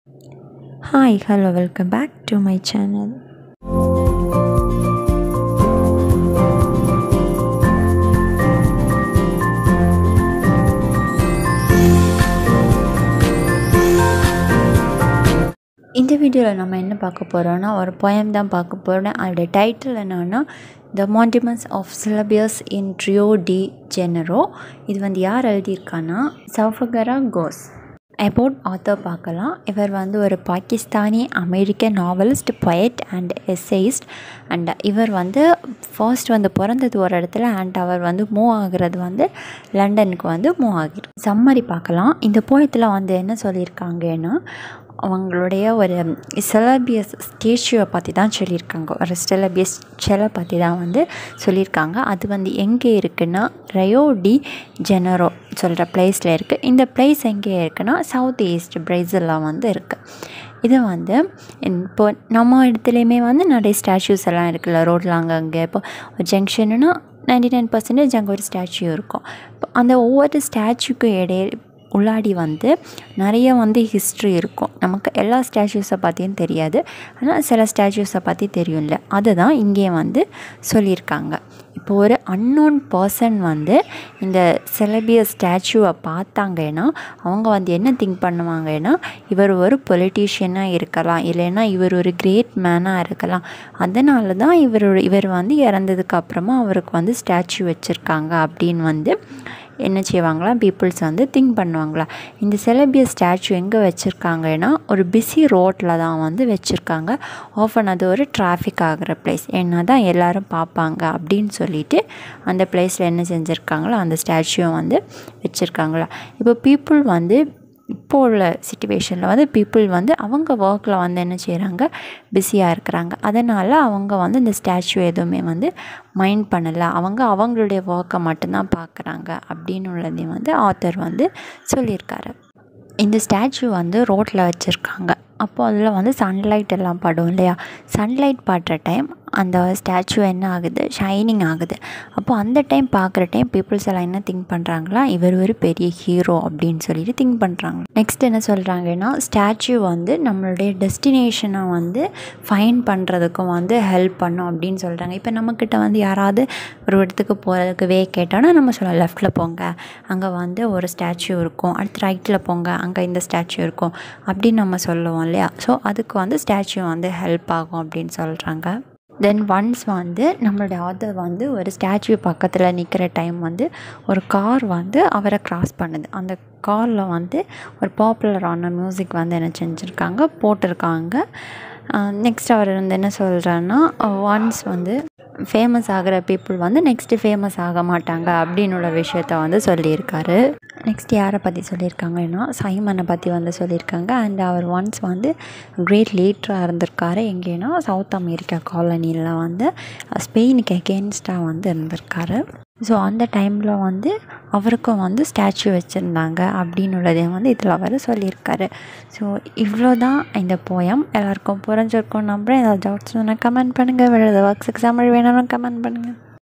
Hi, hello, welcome back to my channel. இந்த வீடியோவில் நம்ம என்ன பார்க்க போகிறோன்னா ஒரு poem தான் பார்க்க போகிறோம் அதோடைய டைட்டில் என்னன்னா த மாண்டிமெண்ட்ஸ் of syllabus in Rio de Janeiro இது வந்து யார் எழுதியிருக்கான்னா சௌஃபகரா கோஸ் அபவுட் ஆத்தர் பார்க்கலாம் இவர் வந்து ஒரு Pakistani American novelist poet and essayist and இவர் வந்து ஃபர்ஸ்ட் வந்து பிறந்தது ஒரு இடத்துல அண்ட் அவர் வந்து மூவ் ஆகுறது வந்து லண்டனுக்கு வந்து மூவ் ஆகிரு சம்மரி பார்க்கலாம் இந்த போயத்தில் வந்து என்ன சொல்லியிருக்காங்கன்னா அவங்களுடைய ஒரு செலபியஸ் ஸ்டேச்சுவை பற்றி தான் சொல்லியிருக்காங்க ஒரு செலபியஸ் சிலை பற்றி தான் வந்து சொல்லியிருக்காங்க அது வந்து எங்கே இருக்குன்னா ரயோ டி ஜெனரோ சொல்கிற பிளேஸில் இருக்குது இந்த பிளேஸ் எங்கே இருக்குன்னா சவுத் ஈஸ்ட் பிரேசிலில் வந்து இருக்குது இது வந்து இப்போ நம்ம இடத்துலையுமே வந்து நிறைய ஸ்டாச்சூஸ் எல்லாம் இருக்குல்ல ரோட்டில் அங்கங்கே இப்போ ஒரு ஜங்ஷனுன்னா நைன்டி நைன் பர்சன்டேஜ் அங்கே ஒரு ஸ்டாச்சு இருக்கும் இப்போ அந்த ஒவ்வொரு ஸ்டாச்சுக்கும் இடையே உள்ளாடி வந்து நிறைய வந்து ஹிஸ்ட்ரி இருக்கும் நமக்கு எல்லா ஸ்டாச்சூஸை பற்றியும் தெரியாது ஆனால் சில ஸ்டாச்சூஸை பற்றி தெரியும்ல அதுதான் இங்கே வந்து சொல்லியிருக்காங்க இப்போ ஒரு அன்னோன் பர்சன் வந்து இந்த செலபியஸ் ஸ்டாச்சுவை பார்த்தாங்கன்னா அவங்க வந்து என்ன திங்க் பண்ணுவாங்கன்னா இவர் ஒரு பொலிட்டீஷியனாக இருக்கலாம் இல்லைன்னா இவர் ஒரு கிரேட் மேனாக இருக்கலாம் அதனால தான் இவரோட இவர் வந்து இறந்ததுக்கு அப்புறமா அவருக்கு வந்து ஸ்டாச்சு வச்சுருக்காங்க அப்படின்னு வந்து என்ன செய்வாங்களா பீப்புள்ஸ் வந்து திங்க் பண்ணுவாங்களா இந்த செலபியஸ் ஸ்டாச்சு எங்கே வச்சுருக்காங்கன்னா ஒரு பிஸி ரோட்டில் தான் வந்து வச்சுருக்காங்க ஆஃபன் அது ஒரு டிராஃபிக் ஆகிற பிளேஸ் என்ன தான் எல்லோரும் பார்ப்பாங்க அப்படின்னு சொல்லிட்டு அந்த பிளேஸில் என்ன செஞ்சுருக்காங்களோ அந்த ஸ்டாச்சுவும் வந்து வச்சுருக்காங்களா இப்போ பீப்புள் வந்து இப்போ உள்ள சுச்சுவேஷனில் வந்து பீப்புள் வந்து அவங்க ஒர்க்கில் வந்து என்ன செய்கிறாங்க பிஸியாக இருக்கிறாங்க அதனால் அவங்க வந்து இந்த ஸ்டாச்சு எதுவுமே வந்து மைண்ட் பண்ணலை அவங்க அவங்களுடைய ஒர்க்கை மட்டும்தான் பார்க்குறாங்க அப்படின்னு உள்ளதையும் வந்து ஆத்தர் வந்து சொல்லியிருக்காரு இந்த ஸ்டாச்சு வந்து ரோட்டில் வச்சுருக்காங்க அப்போ அதில் வந்து சன்லைட் எல்லாம் படும் இல்லையா சன்லைட் படுற டைம் அந்த ஸ்டாச்சு என்ன ஆகுது ஷைனிங் ஆகுது அப்போ அந்த டைம் பார்க்குற டைம் பீப்புள்ஸ் எல்லாம் என்ன திங்க் பண்ணுறாங்களா இவர் ஒரு பெரிய ஹீரோ அப்படின்னு சொல்லிட்டு திங்க் பண்ணுறாங்க நெக்ஸ்ட் என்ன சொல்கிறாங்கன்னா ஸ்டாச்சு வந்து நம்மளுடைய டெஸ்டினேஷனை வந்து ஃபைன் பண்ணுறதுக்கும் வந்து ஹெல்ப் பண்ணும் அப்படின்னு சொல்கிறாங்க இப்போ நம்மக்கிட்ட வந்து யாராவது ஒரு இடத்துக்கு போகிறதுக்கு வே கேட்டோன்னா நம்ம சொல்லலாம் லெஃப்ட்டில் போங்க அங்கே வந்து ஒரு ஸ்டாச்சு இருக்கும் அடுத்து ரைட்டில் போங்க அங்கே இந்த ஸ்டாச்சு இருக்கும் அப்படின்னு நம்ம சொல்லுவோம் இல்லையா ஸோ அதுக்கு வந்து ஸ்டாச்சு வந்து ஹெல்ப் ஆகும் அப்படின்னு சொல்கிறாங்க தென் ஒன்ஸ் வந்து நம்மளுடைய ஆத்தர் வந்து ஒரு ஸ்டாச்சு பக்கத்தில் நிற்கிற டைம் வந்து ஒரு கார் வந்து அவரை க்ராஸ் பண்ணுது அந்த காரில் வந்து ஒரு பாப்புலரான மியூசிக் வந்து என்ன செஞ்சுருக்காங்க போட்டிருக்காங்க நெக்ஸ்ட் அவர் வந்து என்ன சொல்கிறாருன்னா ஒன்ஸ் வந்து ஃபேமஸ் ஆகிற பீப்புள் வந்து நெக்ஸ்ட்டு ஃபேமஸ் ஆக மாட்டாங்க அப்படின்னு உள்ள விஷயத்த வந்து சொல்லியிருக்காரு நெக்ஸ்ட் யாரை பற்றி சொல்லியிருக்காங்கன்னா சைமனை பற்றி வந்து சொல்லியிருக்காங்க அண்ட் அவர் ஒன்ஸ் வந்து கிரேட் லீடராக இருந்திருக்காரு எங்கேன்னா சவுத் அமெரிக்கா காலனியில் வந்து ஸ்பெயினுக்கு எகென்ஸ்டாக வந்து இருந்திருக்காரு ஸோ அந்த டைமில் வந்து அவருக்கும் வந்து ஸ்டாச்சு வச்சுருந்தாங்க அப்படின்னு உள்ளதையும் வந்து இதில் அவர் சொல்லியிருக்காரு ஸோ இவ்வளோ தான் இந்த போயம் எல்லாருக்கும் புரிஞ்சிருக்கும் நம்புகிறேன் ஏதாவது டவுட்ஸ் வேணால் கமெண்ட் பண்ணுங்கள் வேறு ஏதாவது ஒர்க்ஸ் எக்ஸாம்பிள் வேணாலும் கமெண்ட் பண்ணுங்கள்